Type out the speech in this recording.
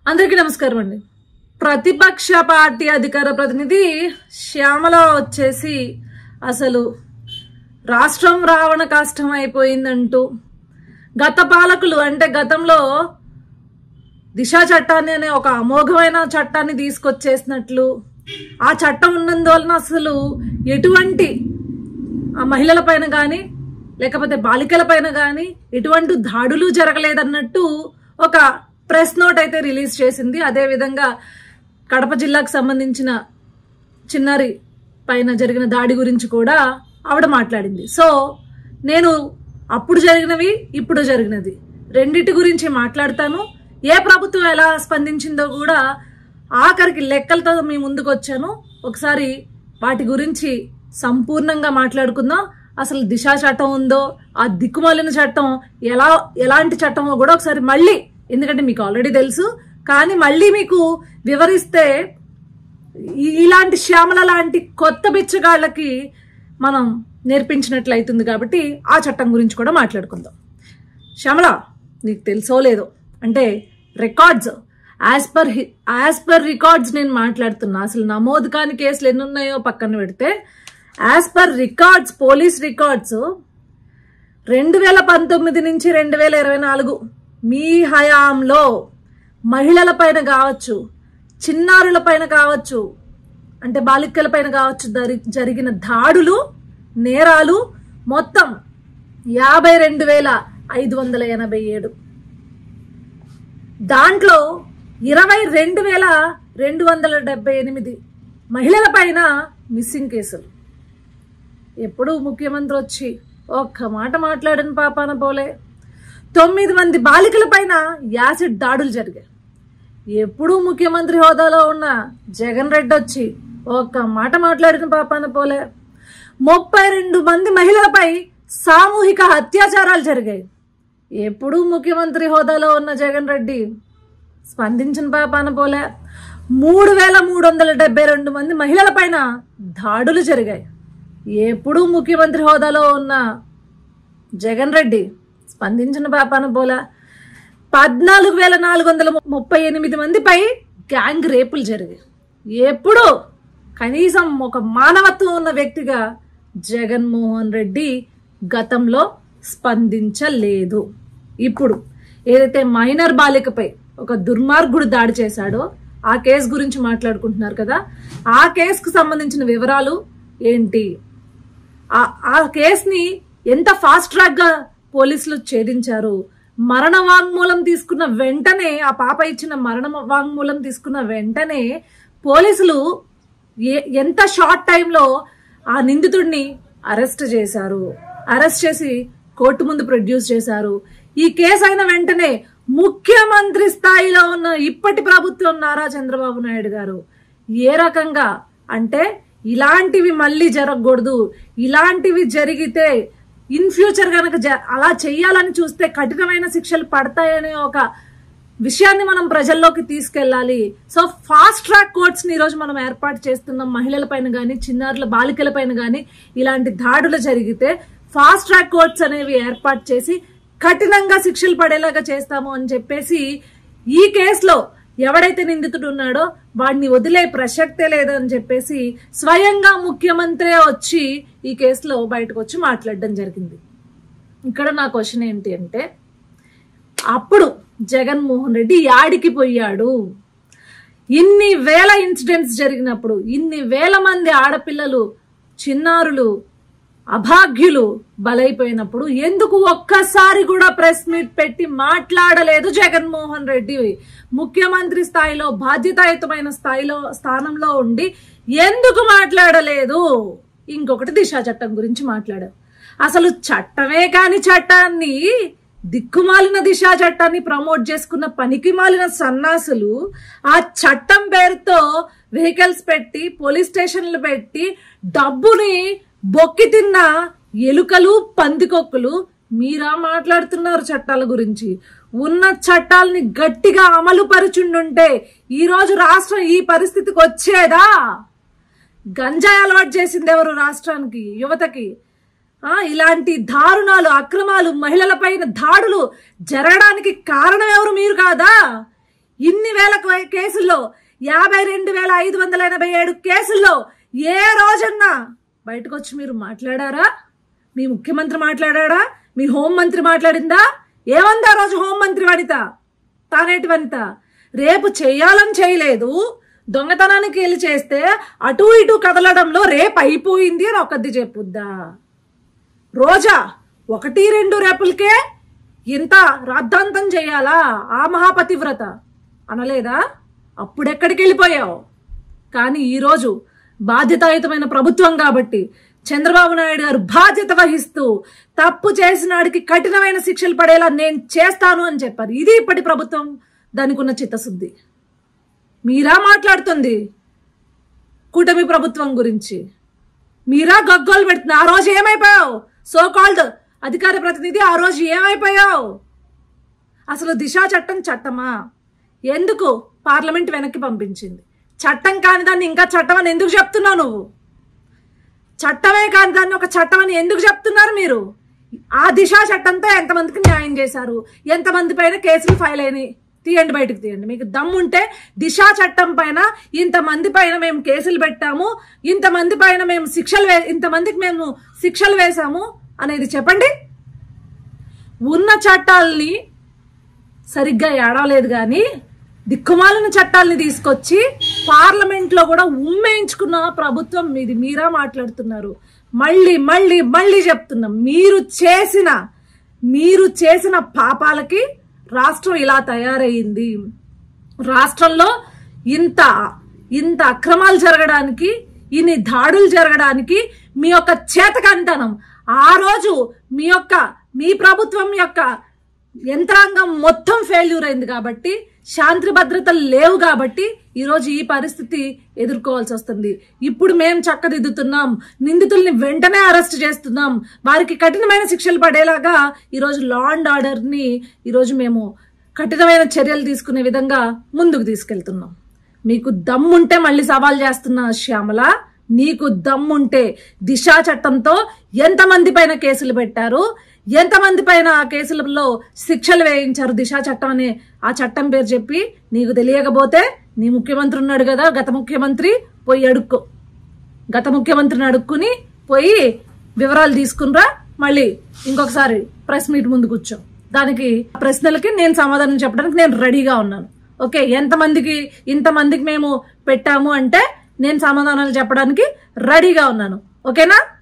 అందరికీ నమస్కారం అండి ప్రతిపక్ష పార్టీ అధికార ప్రతినిధి శ్యామల వచ్చేసి అసలు రాష్ట్రం రావణ కష్టం అయిపోయిందంటూ గత పాలకులు అంటే గతంలో దిశా చట్టాన్ని అనే ఒక అమోఘమైన చట్టాన్ని తీసుకొచ్చేసినట్లు ఆ చట్టం ఉన్నందువలన అసలు ఎటువంటి ఆ మహిళల పైన కానీ లేకపోతే బాలికల పైన కానీ ఎటువంటి దాడులు జరగలేదన్నట్టు ఒక ప్రెస్ నోట్ అయితే రిలీజ్ చేసింది అదే విధంగా కడప జిల్లాకు సంబంధించిన చిన్నారి పైన జరిగిన దాడి గురించి కూడా ఆవిడ మాట్లాడింది సో నేను అప్పుడు జరిగినవి ఇప్పుడు జరిగినది రెండిటి గురించి మాట్లాడతాను ఏ ప్రభుత్వం ఎలా స్పందించిందో కూడా ఆఖరికి లెక్కలతో మీ ముందుకు వచ్చాను ఒకసారి వాటి గురించి సంపూర్ణంగా మాట్లాడుకుందాం అసలు దిశా చట్టం ఉందో ఆ దిక్కుమాలిన చట్టం ఎలా ఎలాంటి చట్టమో కూడా ఒకసారి మళ్ళీ ఎందుకంటే మీకు ఆల్రెడీ తెలుసు కానీ మళ్ళీ మీకు వివరిస్తే ఈ- ఇలాంటి శ్యామల లాంటి కొత్త బిచ్చగాళ్ళకి మనం నేర్పించినట్లు అవుతుంది కాబట్టి ఆ చట్టం గురించి కూడా మాట్లాడుకుందాం శ్యామల నీకు తెలుసో లేదో అంటే records as per as per records నేను మాట్లాడుతున్నా అసలు నమోదు కాని కేసులు ఎన్ని ఉన్నాయో పక్కన పెడితే as per records police records రెండు వేల పంతొమ్మిది నుంచి రెండు వేల ఇరవై నాలుగు మీ హయాంలో మహిళల పైన కావచ్చు చిన్నారుల పైన కావచ్చు అంటే బాలికల పైన కావచ్చు దరి- జరిగిన దాడులు నేరాలు మొత్తం యాభై రెండు వేల ఐదు వందల ఎనభై ఏడు దాంట్లో ఇరవై రెండు వేల రెండు వందల డెబ్బై ఎనిమిది మహిళల పైన మిస్సింగ్ కేసులు ఎప్పుడు ముఖ్యమంత్రి వచ్చి ఒక్క మాట మాట్లాడిన పాపాన పోలే తొమ్మిది మంది బాలికల పైన యాసిడ్ దాడులు జరిగాయి ఎప్పుడూ ముఖ్యమంత్రి హోదాలో ఉన్న జగన్ రెడ్డి వచ్చి ఒక్క మాట మాట్లాడిన పాపాన పోలే ముప్పై రెండు మంది మహిళలపై సామూహిక అత్యాచారాలు జరిగాయి ఎప్పుడూ ముఖ్యమంత్రి హోదాలో ఉన్న జగన్ రెడ్డి స్పందించిన పాపాన పోలే మూడు వేల మూడు వందల డెబ్బై రెండు మంది మహిళల పైన దాడులు జరిగాయి ఎప్పుడూ ముఖ్యమంత్రి హోదాలో ఉన్న జగన్ రెడ్డి స్పందించిన పాపాన పోలే పద్నాలుగు వేల నాలుగు వందల ముప్పై ఎనిమిది మందిపై గ్యాంగ్ రేపులు జరిగాయి ఎప్పుడు కనీసం ఒక మానవత్వం ఉన్న వ్యక్తిగా జగన్మోహన్ రెడ్డి గతంలో స్పందించలేదు ఇప్పుడు ఏదైతే మైనర్ బాలికపై ఒక దుర్మార్గుడు దాడి చేశాడో ఆ కేసు గురించి మాట్లాడుకుంటున్నారు కదా ఆ కేసుకు సంబంధించిన వివరాలు ఏంటి ఆ- ఆ కేసుని ఎంత ఫాస్ట్ ట్రాక్ గా పోలీసులు ఛేదించారు మరణ వాంగ్మూలం తీసుకున్న వెంటనే ఆ పాప ఇచ్చిన మరణ వాంగ్మూలం తీసుకున్న వెంటనే పోలీసులు ఏ- ఎంత షార్ట్ టైంలో ఆ నిందితుడిని అరెస్ట్ చేశారు అరెస్ట్ చేసి కోర్టు ముందు ప్రొడ్యూస్ చేశారు ఈ కేసు అయిన వెంటనే ముఖ్యమంత్రి స్థాయిలో ఉన్న ఇప్పటి ప్రభుత్వం నారా చంద్రబాబు నాయుడు గారు ఏ రకంగా అంటే ఇలాంటివి మళ్ళీ జరగకూడదు ఇలాంటివి జరిగితే ఇన్ ఫ్యూచర్ కనుక అలా చెయ్యాలని చూస్తే కఠినమైన శిక్షలు పడతాయనే ఒక విషయాన్ని మనం ప్రజల్లోకి తీసుకెళ్ళాలి సో ఫాస్ట్ ట్రాక్ కోర్ట్స్ ని ఈరోజు మనం ఏర్పాటు చేస్తున్నాం మహిళల పైన కానీ చిన్నారుల బాలికల పైన కానీ ఇలాంటి దాడులు జరిగితే ఫాస్ట్ ట్రాక్ కోర్ట్స్ అనేవి ఏర్పాటు చేసి కఠినంగా శిక్షలు పడేలాగా చేస్తాము అని చెప్పేసి ఈ కేసులో ఎవడైతే నిందితుడు ఉన్నాడో వాడిని వదిలే ప్రసక్తే లేదని చెప్పేసి స్వయంగా ముఖ్యమంత్రి వచ్చి ఈ కేసులో బయటకు వచ్చి మాట్లాడడం జరిగింది ఇక్కడ నా క్వశ్చన్ ఏంటి అంటే అప్పుడు జగన్మోహన్ రెడ్డి యాడికి పోయాడు ఇన్ని వేల ఇన్సిడెంట్స్ జరిగినప్పుడు ఇన్ని వేల మంది ఆడపిల్లలు చిన్నారులు అభాగ్యులు బలైపోయినప్పుడు ఎందుకు ఒక్కసారి కూడా ప్రెస్ మీట్ పెట్టి మాట్లాడలేదు జగన్మోహన్ రెడ్డి ముఖ్యమంత్రి స్థాయిలో బాధ్యతాయుతమైన స్థాయిలో స్థానంలో ఉండి ఎందుకు మాట్లాడలేదు ఇంకొకటి దిశా చట్టం గురించి మాట్లాడారు అసలు చట్టమే కాని చట్టాన్ని దిక్కుమాలిన దిశా చట్టాన్ని ప్రమోట్ చేసుకున్న పనికి మాలిన సన్నాసులు ఆ చట్టం పేరుతో వెహికల్స్ పెట్టి పోలీస్ స్టేషన్లు పెట్టి డబ్బుని బొక్కి తిన్న ఎలుకలు పందికొక్కులు మీరా మాట్లాడుతున్నారు చట్టాల గురించి ఉన్న చట్టాలని గట్టిగా అమలు పరుచుండుంటే ఈ రోజు రాష్ట్రం ఈ పరిస్థితికి వచ్చేదా గంజాయి అలవాటు చేసింది ఎవరు రాష్ట్రానికి యువతకి ఆ ఇలాంటి దారుణాలు అక్రమాలు మహిళలపైన దాడులు జరగడానికి కారణం ఎవరు మీరు కాదా ఇన్ని వేల కే- కేసుల్లో యాభై రెండు వేల ఐదు వందల ఎనభై ఏడు కేసుల్లో ఏ రోజన్నా బయటకు వచ్చి మీరు మాట్లాడారా మీ ముఖ్యమంత్రి మాట్లాడాడా మీ హోంమంత్రి మాట్లాడిందా ఏమందా ఆ రోజు హోంమంత్రి వనిత తానేటి వనిత రేపు చేయాలని చేయలేదు దొంగతనానికి వెళ్ళి చేస్తే అటు ఇటు కదలడంలో రేపు అయిపోయింది అని ఒకది చెప్పుద్దా రోజా ఒకటి రెండు రేపులకే ఇంత రాద్ధాంతం చేయాలా ఆ మహాపతివ్రత అనలేదా అప్పుడెక్కడికి వెళ్ళిపోయావు కానీ ఈరోజు బాధ్యతాయుతమైన ప్రభుత్వం కాబట్టి చంద్రబాబు నాయుడు గారు బాధ్యత వహిస్తూ తప్పు చేసినాడికి కఠినమైన శిక్షలు పడేలా నేను చేస్తాను అని చెప్పారు ఇది ఇప్పటి ప్రభుత్వం దానికి ఉన్న చిత్తశుద్ధి మీరా మాట్లాడుతుంది కూటమి ప్రభుత్వం గురించి మీరా గగ్గోలు పెడుతుంది ఆ రోజు ఏమైపోయావు సో కాల్డ్ అధికార ప్రతినిధి ఆ రోజు ఏమైపోయావు అసలు దిశా చట్టం చట్టమా ఎందుకు పార్లమెంట్ వెనక్కి పంపించింది చట్టం కాని దాన్ని ఇంకా చట్టం అని ఎందుకు చెప్తున్నావు నువ్వు చట్టమే కాని దాన్ని ఒక చట్టం అని ఎందుకు చెప్తున్నారు మీరు ఆ దిశా చట్టంతో ఎంతమందికి న్యాయం చేశారు ఎంతమంది పైన కేసులు ఫైల్ అయినాయి తీయండి బయటకు తీయండి మీకు దమ్ముంటే దిశా చట్టం పైన ఇంతమంది పైన మేము కేసులు పెట్టాము ఇంతమంది పైన మేము శిక్షలు వే ఇంతమందికి మేము శిక్షలు వేశాము అనేది చెప్పండి ఉన్న చట్టాలని సరిగ్గా ఏడవలేదు కానీ దిక్కుమాలిన చట్టాలని తీసుకొచ్చి పార్లమెంట్ లో కూడా ఉమ్మేయించుకున్న ప్రభుత్వం మీది మీరా మాట్లాడుతున్నారు మళ్ళీ మళ్ళీ మళ్ళీ చెప్తున్నాం మీరు చేసిన మీరు చేసిన పాపాలకి రాష్ట్రం ఇలా తయారయ్యింది రాష్ట్రంలో ఇంత ఇంత అక్రమాలు జరగడానికి ఇన్ని దాడులు జరగడానికి మీ యొక్క చేతకంతనం ఆ రోజు మీ యొక్క మీ ప్రభుత్వం యొక్క యంత్రాంగం మొత్తం ఫెయిల్యూర్ అయింది కాబట్టి శాంతి భద్రతలు లేవు కాబట్టి ఈరోజు ఈ పరిస్థితి ఎదుర్కోవాల్సి వస్తుంది ఇప్పుడు మేము చక్కదిద్దుతున్నాం నిందితుల్ని వెంటనే అరెస్ట్ చేస్తున్నాం వారికి కఠినమైన శిక్షలు పడేలాగా ఈరోజు లా అండ్ ఆర్డర్ని ఈరోజు మేము కఠినమైన చర్యలు తీసుకునే విధంగా ముందుకు తీసుకెళ్తున్నాం మీకు దమ్ముంటే మళ్ళీ సవాల్ చేస్తున్న శ్యామల నీకు దమ్ముంటే దిశా చట్టంతో ఎంతమంది పైన కేసులు పెట్టారు ఎంతమంది పైన ఆ కేసులలో శిక్షలు వేయించారు దిశా చట్టం అనే ఆ చట్టం పేరు చెప్పి నీకు తెలియకపోతే నీ ముఖ్యమంత్రి ఉన్నాడు కదా గత ముఖ్యమంత్రి పోయి అడుక్కో గత ముఖ్యమంత్రిని అడుక్కుని పోయి వివరాలు తీసుకునిరా మళ్ళీ ఇంకొకసారి ప్రెస్ మీట్ ముందు కూర్చో దానికి ప్రశ్నలకి నేను సమాధానం చెప్పడానికి నేను రెడీగా ఉన్నాను ఓకే ఎంతమందికి ఇంతమందికి మేము పెట్టాము అంటే నేను సమాధానాలు చెప్పడానికి రెడీగా ఉన్నాను ఓకేనా